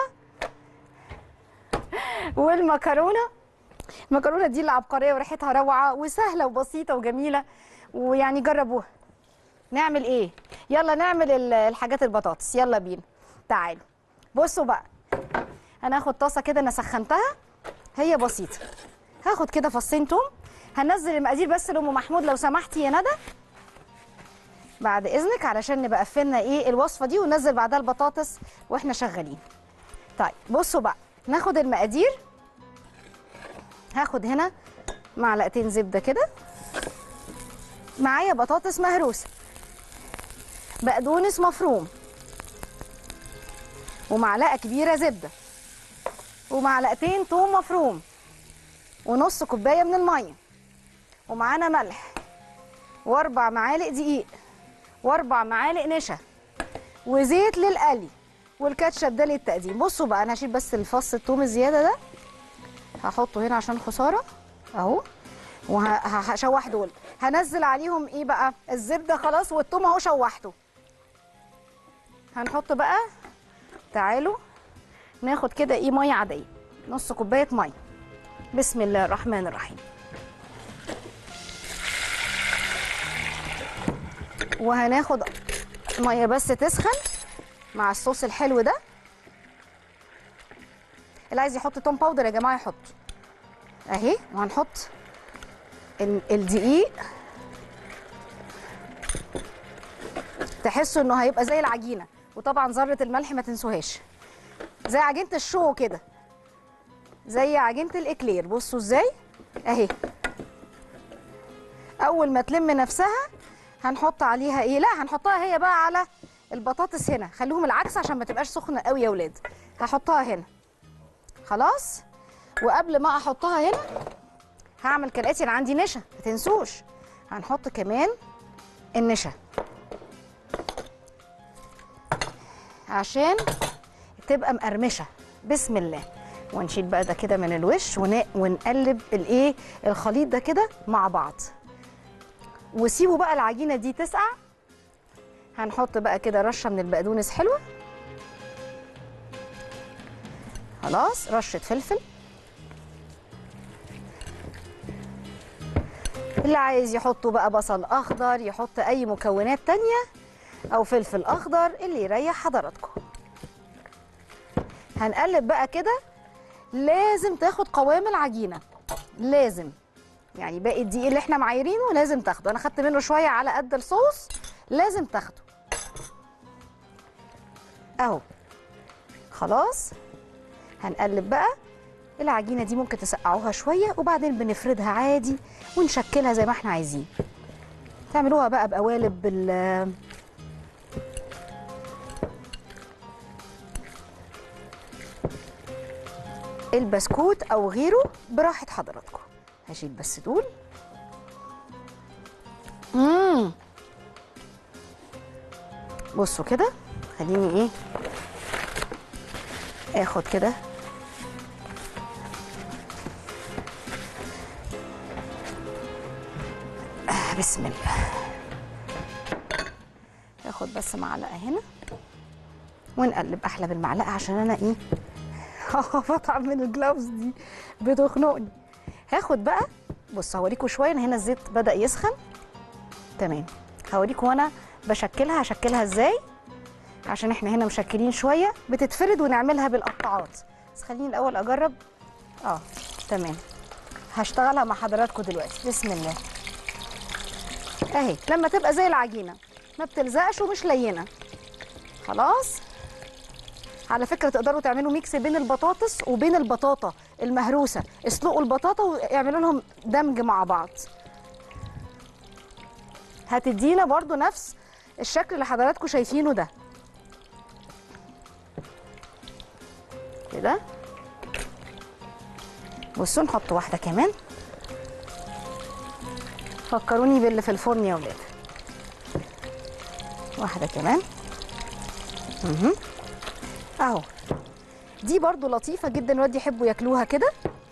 والمكرونه المكرونه دي العبقريه وريحتها روعه وسهله وبسيطه وجميله ويعني جربوها نعمل ايه يلا نعمل ال- الحاجات البطاطس يلا بينا تعالوا بصوا بقى انا هاخد طاسه كده انا سخنتها هي بسيطه هاخد كده فصين توم هنزل المقادير بس لام محمود لو سمحتي يا ندى بعد اذنك علشان نبقى قفلنا ايه الوصفه دي وننزل بعدها البطاطس واحنا شغالين طيب بصوا بقى ناخد المقادير هاخد هنا معلقتين زبده كده معايا بطاطس مهروسه بقدونس مفروم ومعلقه كبيره زبده ومعلقتين توم مفروم ونص كوبايه من الميه ومعانا ملح واربع معالق دقيق واربع معالق نشا وزيت للقلي والكاتشب ده للتقديم بصوا بقى انا هشيل بس الفص الثوم الزياده ده هحطه هنا عشان خساره اهو وهشوح دول هنزل عليهم ايه بقى الزبده خلاص والثوم اهو شوحته هنحط بقى تعالوا ناخد كده ايه ميه عاديه نص كوبايه ميه بسم الله الرحمن الرحيم وهناخد ميه بس تسخن مع الصوص الحلو ده اللي عايز يحط توم باودر يا جماعه يحط اهي وهنحط ال- الدقيق تحسوا انه هيبقى زي العجينه وطبعا ذره الملح ما تنسوهاش زي عجينه الشو كده زي عجينه الاكلير بصوا ازاي اهي اول ما تلم نفسها هنحط عليها ايه لا هنحطها هي بقى على البطاطس هنا خليهم العكس عشان ما تبقاش سخنه قوي يا ولاد هحطها هنا خلاص وقبل ما احطها هنا هعمل كالاتي انا عندي نشا ما تنسوش هنحط كمان النشا عشان تبقى مقرمشه بسم الله ونشيل بقى ده كده من الوش ون- ونقلب الايه الخليط ده كده مع بعض وسيبوا بقى العجينه دي تسقع هنحط بقى كده رشه من البقدونس حلوه خلاص رشه فلفل اللي عايز يحطوا بقى بصل اخضر يحط اي مكونات تانية او فلفل اخضر اللي يريح حضراتكم هنقلب بقى كده لازم تاخد قوام العجينه لازم يعني باقي الدقيق اللي احنا معايرينه لازم تاخده انا خدت منه شويه على قد الصوص لازم تاخده اهو خلاص هنقلب بقى العجينه دي ممكن تسقعوها شويه وبعدين بنفردها عادي ونشكلها زي ما احنا عايزين تعملوها بقى بقوالب بال البسكوت او غيره براحه حضراتكم هشيل بس دول امم بصوا كده خليني ايه اخد كده بسم الله ناخد بس معلقه هنا ونقلب احلى بالمعلقه عشان انا ايه بتعب من الجلافز دي بتخنقني هاخد بقى بص هوريكم شويه إن هنا الزيت بدا يسخن تمام هوريكم وانا بشكلها هشكلها ازاي عشان احنا هنا مشكلين شويه بتتفرد ونعملها بالقطاعات بس خليني الاول اجرب اه تمام هشتغلها مع حضراتكم دلوقتي بسم الله اهي لما تبقى زي العجينه ما بتلزقش ومش لينه خلاص على فكره تقدروا تعملوا ميكس بين البطاطس وبين البطاطا المهروسه اسلقوا البطاطا واعملوا لهم دمج مع بعض هتدينا برضو نفس الشكل اللي حضراتكم شايفينه ده كده بصوا نحط واحده كمان فكروني باللي في الفرن يا ولاد واحده كمان مهم. اهو دي برضو لطيفه جدا الولاد يحبوا ياكلوها كده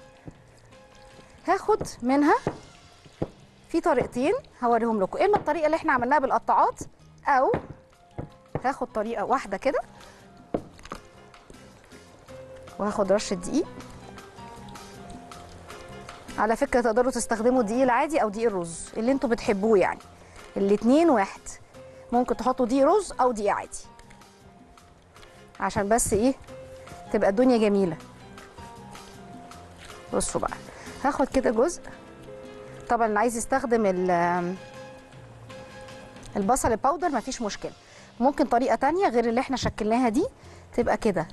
هاخد منها في طريقتين هوريهم لكم اما الطريقه اللي احنا عملناها بالقطاعات او هاخد طريقه واحده كده وهاخد رشه دقيق على فكره تقدروا تستخدموا الدقيق العادي او دقيق الرز اللي انتوا بتحبوه يعني الاتنين واحد ممكن تحطوا دقيق رز او دقيق عادي عشان بس ايه تبقى الدنيا جميله بصوا بقى هاخد كده جزء طبعا اللي عايز يستخدم ال- البصل الباودر مفيش مشكله ممكن طريقه تانية غير اللي احنا شكلناها دي تبقى كده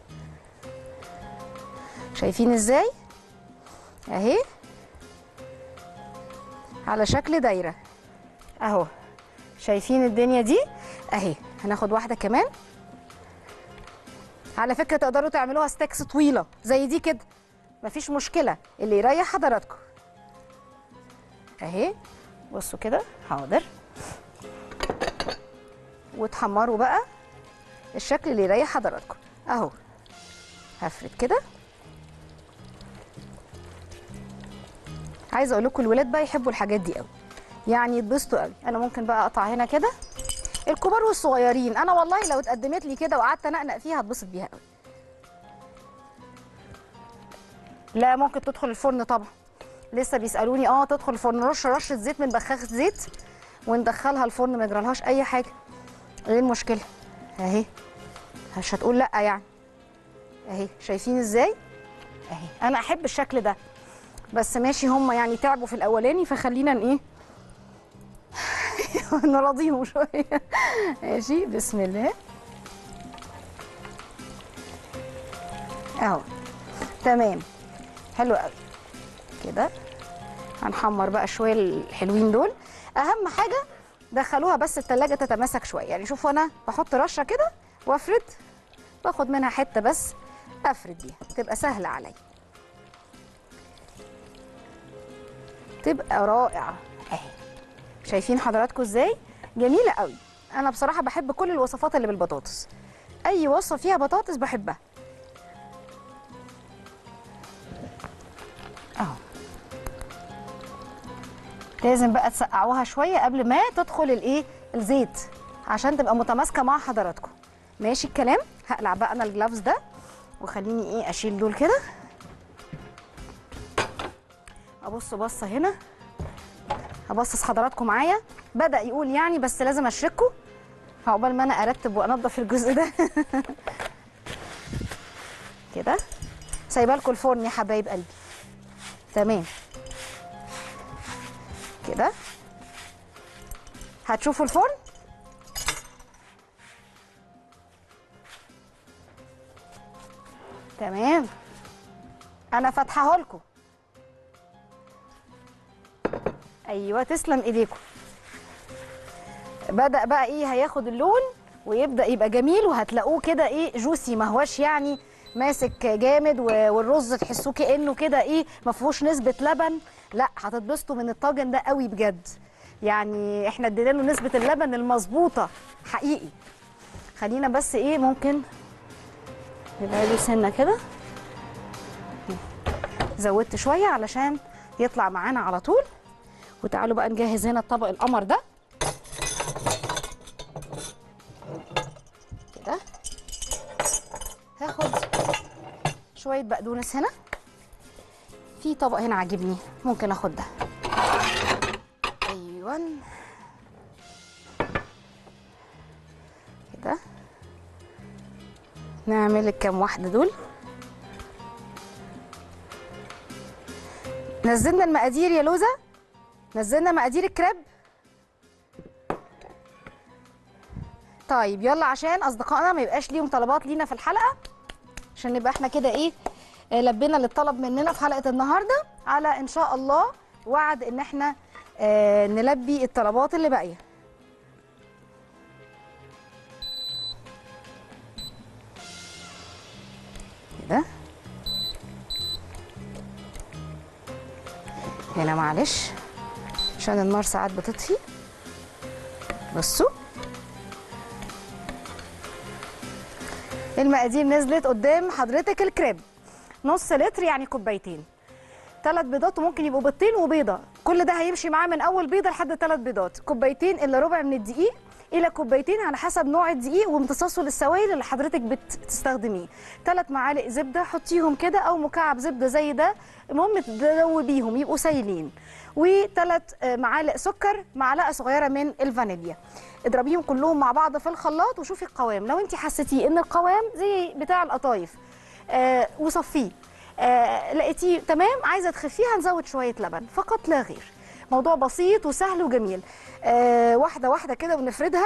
شايفين ازاي اهي على شكل دايره اهو شايفين الدنيا دي اهي هناخد واحده كمان على فكره تقدروا تعملوها ستيكس طويله زي دي كده مفيش مشكله اللي يريح حضراتكم اهي بصوا كده حاضر وتحمروا بقى الشكل اللي يريح حضراتكم اهو هفرد كده عايزه اقول لكم الولاد بقى يحبوا الحاجات دي قوي يعني يتبسطوا قوي انا ممكن بقى اقطع هنا كده الكبار والصغيرين انا والله لو اتقدمت لي كده وقعدت انقنق فيها هتبسط بيها قوي لا ممكن تدخل الفرن طبعا لسه بيسالوني اه تدخل الفرن رش رشه زيت من بخاخه زيت وندخلها الفرن ما يجرالهاش اي حاجه ايه المشكله اهي مش هتقول لا يعني اهي شايفين ازاي اهي انا احب الشكل ده بس ماشي هم يعني تعبوا في الاولاني فخلينا ن- ايه نراضيهم شويه ماشي بسم الله اهو تمام حلو قوي كده هنحمر بقى شويه الحلوين دول اهم حاجه دخلوها بس التلاجة تتماسك شويه يعني شوفوا انا بحط رشه كده وافرد باخد منها حته بس افرد بيها تبقى سهله عليا تبقى رائعه اهي شايفين حضراتكم ازاي جميله قوي انا بصراحه بحب كل الوصفات اللي بالبطاطس اي وصفه فيها بطاطس بحبها اهو لازم بقى تسقعوها شويه قبل ما تدخل الايه الزيت عشان تبقى متماسكه مع حضراتكم ماشي الكلام هقلع بقى انا الجلافز ده وخليني ايه اشيل دول كده ابص بصه هنا هبصص حضراتكم معايا بدا يقول يعني بس لازم اشركه عقبال ما انا ارتب وانضف الجزء ده كده سايبه لكم الفرن يا حبايب قلبي تمام كده هتشوفوا الفرن تمام انا فاتحه لكم ايوه تسلم ايديكم بدا بقى ايه هياخد اللون ويبدا يبقى جميل وهتلاقوه كده ايه جوسي ما هوش يعني ماسك جامد و- والرز تحسوه كانه كده ايه ما فيهوش نسبه لبن لا هتتبسطوا من الطاجن ده قوي بجد يعني احنا ادينا له نسبه اللبن المظبوطه حقيقي خلينا بس ايه ممكن نبعده سنه كده زودت شويه علشان يطلع معانا على طول وتعالوا بقى نجهز هنا الطبق القمر ده كده هاخد شويه بقدونس هنا في طبق هنا عاجبني ممكن اخد ده ايوه كده نعمل الكام واحده دول نزلنا المقادير يا لوزة نزلنا مقادير الكريب طيب يلا عشان اصدقائنا ما يبقاش ليهم طلبات لينا في الحلقه عشان نبقى احنا كده ايه آه، لبينا اللي اتطلب مننا في حلقه النهارده على ان شاء الله وعد ان احنا آه، نلبي الطلبات اللي باقيه كده هنا معلش عشان النار ساعات بتطفي بصوا المقادير نزلت قدام حضرتك الكريب نص لتر يعني كوبايتين ثلاث بيضات وممكن يبقوا بيضتين وبيضه كل ده هيمشي معاه من اول بيضه لحد ثلاث بيضات كوبايتين الا ربع من الدقيق الى كوبايتين على حسب نوع الدقيق وامتصاصه للسوائل اللي حضرتك بتستخدميه ثلاث معالق زبده حطيهم كده او مكعب زبده زي ده المهم تدوبيهم يبقوا سايلين وثلاث معالق سكر معلقه صغيره من الفانيليا اضربيهم كلهم مع بعض في الخلاط وشوفي القوام لو انت حسيتيه ان القوام زي بتاع القطايف آه وصفيه آه لقيتيه تمام عايزه تخفيه هنزود شويه لبن فقط لا غير موضوع بسيط وسهل وجميل آه واحده واحده كده ونفردها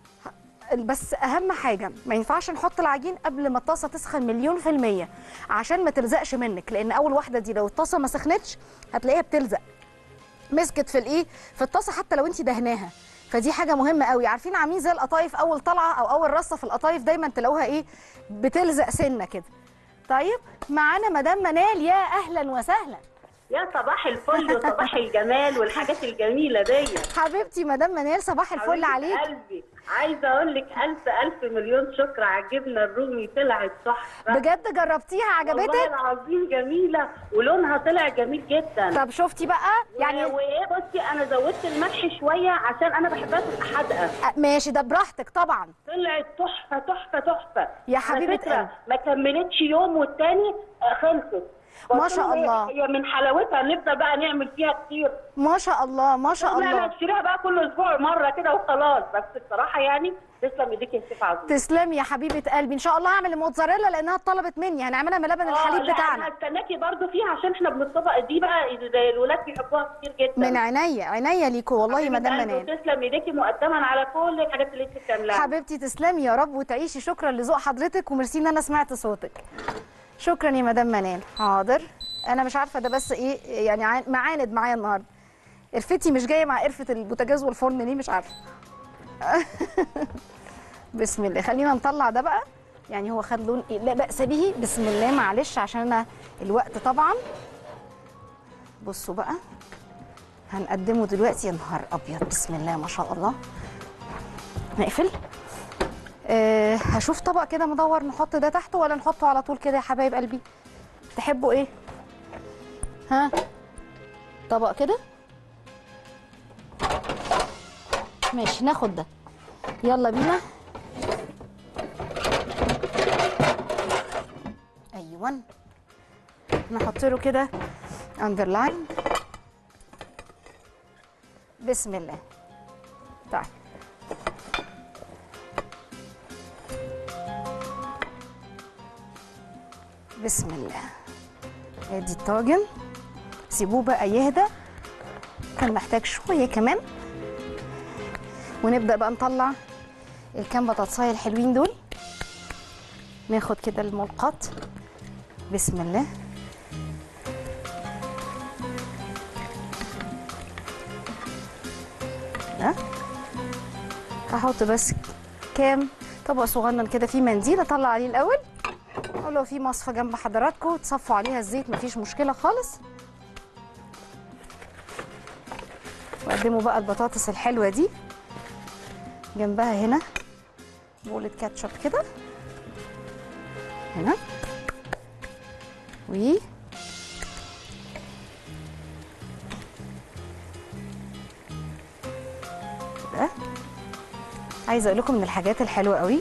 بس اهم حاجه ما ينفعش نحط العجين قبل ما الطاسه تسخن مليون في الميه عشان ما تلزقش منك لان اول واحده دي لو الطاسه ما سخنتش هتلاقيها بتلزق مسكت في الايه في الطاسه حتى لو انت دهناها فدي حاجه مهمه قوي عارفين عاملين زي القطايف اول طلعه او اول رصه في القطايف دايما تلاقوها ايه بتلزق سنه كده طيب معانا مدام منال يا اهلا وسهلا يا صباح الفل وصباح الجمال والحاجات الجميله دي حبيبتي مدام منال صباح الفل حبيبة عليك قلبي عايزه اقول لك الف الف مليون شكر على الجبنه الرومي طلعت تحفه بجد جربتيها والله عجبتك العظيم جميله ولونها طلع جميل جدا طب شفتي بقى يعني يعني وايه بصي انا زودت الملح شويه عشان انا بحبها تبقى حادقه أ- ماشي ده براحتك طبعا طلعت تحفه تحفه تحفه يا على حبيبة فكرة قلبي. ما كملتش يوم والتاني آه، خلصت ما قلت شاء له هي- الله. هي من حلاوتها نفضل بقى نعمل فيها كتير ما شاء الله ما شاء لا انا الله اشتريها بقى كل اسبوع مره كده وخلاص بس بصراحه يعني تسلم ايديك يا شيخ عظيم تسلمي يا حبيبه قلبي ان شاء الله هعمل الموتزاريلا لانها طلبت مني هنعملها من لبن الحليب لا، بتاعنا انا هستناكي برضو فيها عشان احنا بنطبق دي بقى زي الولاد بيحبوها كتير جدا من عينيا عينيا ليكوا والله حبيبة مدام قلبي منال وتسلم ايديكي مقدما على كل الحاجات اللي انت بتعملها حبيبتي تسلمي يا رب وتعيشي شكرا لذوق حضرتك وميرسي ان انا سمعت صوتك شكرا يا مدام منال حاضر انا مش عارفه ده بس ايه يعني عا- معاند معايا النهارده قرفتي مش جايه مع قرفه البوتاجاز والفرن ليه مش عارفه بسم الله خلينا نطلع ده بقى يعني هو خد لون إيه؟ لا بأس به بسم الله معلش عشان انا الوقت طبعا بصوا بقى هنقدمه دلوقتي يا نهار ابيض بسم الله ما شاء الله نقفل أه هشوف طبق كده مدور نحط ده تحته ولا نحطه على طول كده يا حبايب قلبي تحبوا ايه ها طبق كده ماشي ناخد ده يلا بينا ايوه نحط له كده اندرلاين بسم الله طيب بسم الله ادي الطاجن سيبوه بقى يهدى كان محتاج شويه كمان ونبدا بقى نطلع الكام بطاطسايه الحلوين دول ناخد كده الملقط بسم الله ده هحط بس كام طبق صغنن كده فيه منديل اطلع عليه الاول ولو في مصفى جنب حضراتكم تصفوا عليها الزيت مفيش مشكله خالص وقدموا بقى البطاطس الحلوه دي جنبها هنا بولة كاتشب كده هنا و عايزه اقول لكم من الحاجات الحلوه قوي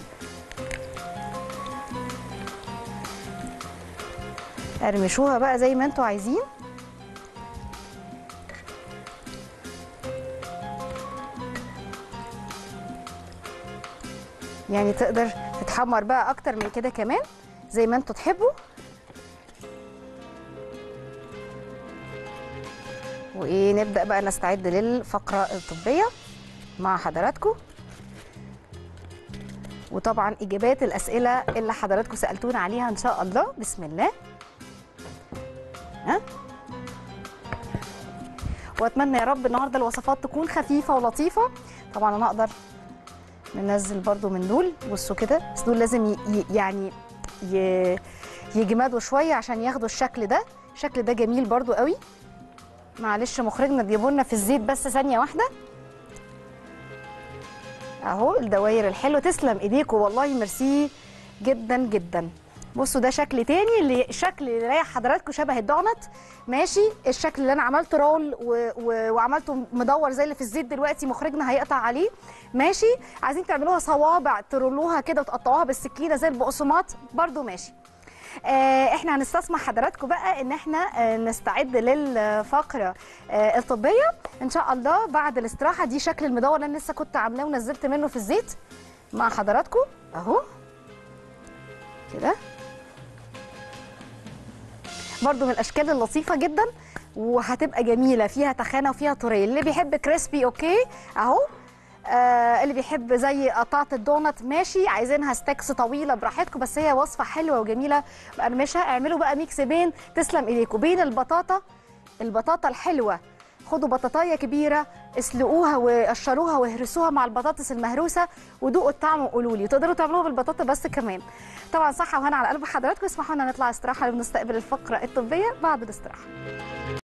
ارمشوها بقى زي ما انتوا عايزين يعني تقدر تتحمر بقى اكتر من كده كمان زي ما انتوا تحبوا وايه نبدا بقى نستعد للفقره الطبيه مع حضراتكم وطبعا اجابات الاسئله اللي حضراتكم سالتونا عليها ان شاء الله بسم الله ها واتمنى يا رب النهارده الوصفات تكون خفيفه ولطيفه طبعا انا اقدر ننزل برضو من دول بصوا كده بس دول لازم ي... ي- يعني ي... يجمدوا شويه عشان ياخدوا الشكل ده الشكل ده جميل برضو قوي معلش مخرجنا تجيبوا لنا في الزيت بس ثانيه واحده اهو الدواير الحلوه تسلم ايديكم والله ميرسي جدا جدا بصوا ده شكل تاني اللي شكل اللي رايح حضراتكم شبه الدونت ماشي الشكل اللي انا عملته رول و... و... وعملته مدور زي اللي في الزيت دلوقتي مخرجنا هيقطع عليه ماشي عايزين تعملوها صوابع ترولوها كده وتقطعوها بالسكينه زي البقسماط برضو ماشي آه، احنا هنستسمح حضراتكم بقى ان احنا آه، نستعد للفقره آه، الطبيه ان شاء الله بعد الاستراحه دي شكل المدور اللي انا لسه كنت عاملاه ونزلت منه في الزيت مع حضراتكم اهو كده برضو من الاشكال اللطيفه جدا وهتبقى جميله فيها تخانه وفيها طريه اللي بيحب كريسبي اوكي اهو آه اللي بيحب زي قطعه الدونت ماشي عايزينها ستيكس طويله براحتكم بس هي وصفه حلوه وجميله مقرمشه اعملوا بقى ميكس بين تسلم ايديكم بين البطاطا البطاطا الحلوه خدوا بطاطايه كبيره اسلقوها وقشروها واهرسوها مع البطاطس المهروسه ودوقوا الطعم وقولوا لي تقدروا تعملوها بالبطاطا بس كمان طبعا صحه وهنا على قلب حضراتكم اسمحوا لنا نطلع استراحه ونستقبل الفقره الطبيه بعد الاستراحه